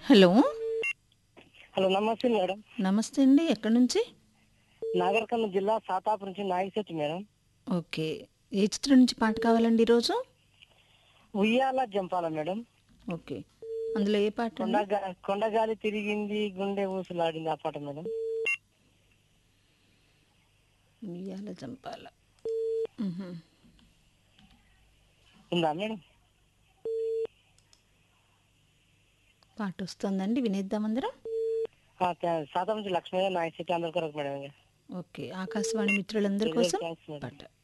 Hello hello నమస్తే madam నమస్తే అండి ఎక్కడి నుంచి నాగర్కర్నూలు జిల్లా సాతాపు నుంచి నాగశెట్టి మేడం ఓకే ఏ చిత్రం నుంచి పాట కావాలండి ఈరోజు ఉయ్యాల జంపాల మేడం ఓకే అందులో ఏ పాట అండి? కొండగా కొండగాలి తిరిగింది గుండె ఊసులాడింది ఆ పాట మేడం ఉయ్యాల జంపాల మ్హూ. ఉందా మేడం పాట వస్తుందండి వినేద్దాం అందరం ఆ, థా- సాతాపు నుంచి లక్ష్మీ నాగశెట్టి అందరి కొరకు మేడం ఓకే ఆకాశవాణి మిత్రులందరి కోసం థ్యాంక్స్ మేడం పాట